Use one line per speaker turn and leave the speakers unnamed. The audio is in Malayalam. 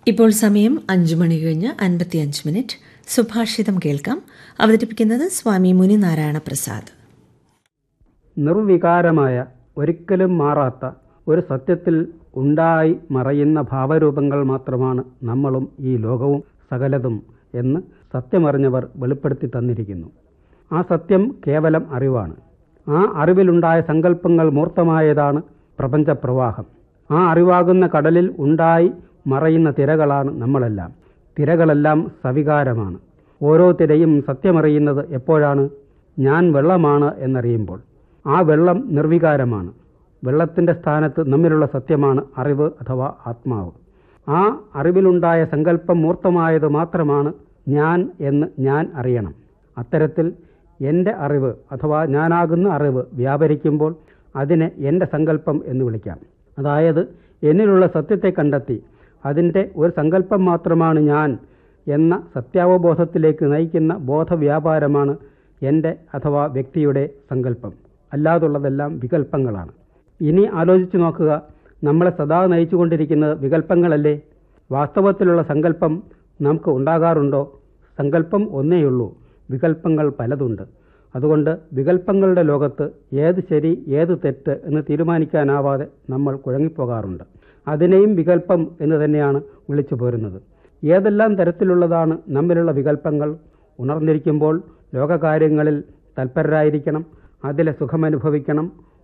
ഇപ്പോൾ സമയം അഞ്ചു മണി കഴിഞ്ഞ് അൻപത്തിയഞ്ച് മിനിറ്റ് സുഭാഷിതം കേൾക്കാം അവതരിപ്പിക്കുന്നത് സ്വാമി മുനിനാരായണ പ്രസാദ്
നിർവികാരമായ ഒരിക്കലും മാറാത്ത ഒരു സത്യത്തിൽ ഉണ്ടായി മറയുന്ന ഭാവരൂപങ്ങൾ മാത്രമാണ് നമ്മളും ഈ ലോകവും സകലതും എന്ന് സത്യമറിഞ്ഞവർ വെളിപ്പെടുത്തി തന്നിരിക്കുന്നു ആ സത്യം കേവലം അറിവാണ് ആ അറിവിലുണ്ടായ സങ്കല്പങ്ങൾ മൂർത്തമായതാണ് പ്രപഞ്ചപ്രവാഹം ആ അറിവാകുന്ന കടലിൽ ഉണ്ടായി മറയുന്ന തിരകളാണ് നമ്മളെല്ലാം തിരകളെല്ലാം സവികാരമാണ് ഓരോ തിരയും സത്യമറിയുന്നത് എപ്പോഴാണ് ഞാൻ വെള്ളമാണ് എന്നറിയുമ്പോൾ ആ വെള്ളം നിർവികാരമാണ് വെള്ളത്തിൻ്റെ സ്ഥാനത്ത് നമ്മിലുള്ള സത്യമാണ് അറിവ് അഥവാ ആത്മാവ് ആ അറിവിലുണ്ടായ സങ്കല്പം മൂർത്തമായത് മാത്രമാണ് ഞാൻ എന്ന് ഞാൻ അറിയണം അത്തരത്തിൽ എൻ്റെ അറിവ് അഥവാ ഞാനാകുന്ന അറിവ് വ്യാപരിക്കുമ്പോൾ അതിനെ എൻ്റെ സങ്കല്പം എന്ന് വിളിക്കാം അതായത് എന്നിലുള്ള സത്യത്തെ കണ്ടെത്തി അതിൻ്റെ ഒരു സങ്കല്പം മാത്രമാണ് ഞാൻ എന്ന സത്യാവബോധത്തിലേക്ക് നയിക്കുന്ന ബോധവ്യാപാരമാണ് എൻ്റെ അഥവാ വ്യക്തിയുടെ സങ്കല്പം അല്ലാതുള്ളതെല്ലാം വികല്പങ്ങളാണ് ഇനി ആലോചിച്ചു നോക്കുക നമ്മളെ സദാ നയിച്ചുകൊണ്ടിരിക്കുന്നത് വികല്പങ്ങളല്ലേ വാസ്തവത്തിലുള്ള സങ്കല്പം നമുക്ക് ഉണ്ടാകാറുണ്ടോ സങ്കല്പം ഒന്നേയുള്ളൂ വികല്പങ്ങൾ പലതുണ്ട് അതുകൊണ്ട് വികല്പങ്ങളുടെ ലോകത്ത് ഏത് ശരി ഏത് തെറ്റ് എന്ന് തീരുമാനിക്കാനാവാതെ നമ്മൾ കുഴങ്ങിപ്പോകാറുണ്ട് അതിനെയും വികല്പം എന്ന് തന്നെയാണ് വിളിച്ചു പോരുന്നത് ഏതെല്ലാം തരത്തിലുള്ളതാണ് നമ്മിലുള്ള വികല്പങ്ങൾ ഉണർന്നിരിക്കുമ്പോൾ ലോകകാര്യങ്ങളിൽ തൽപരരായിരിക്കണം അതിലെ സുഖമനുഭവിക്കണം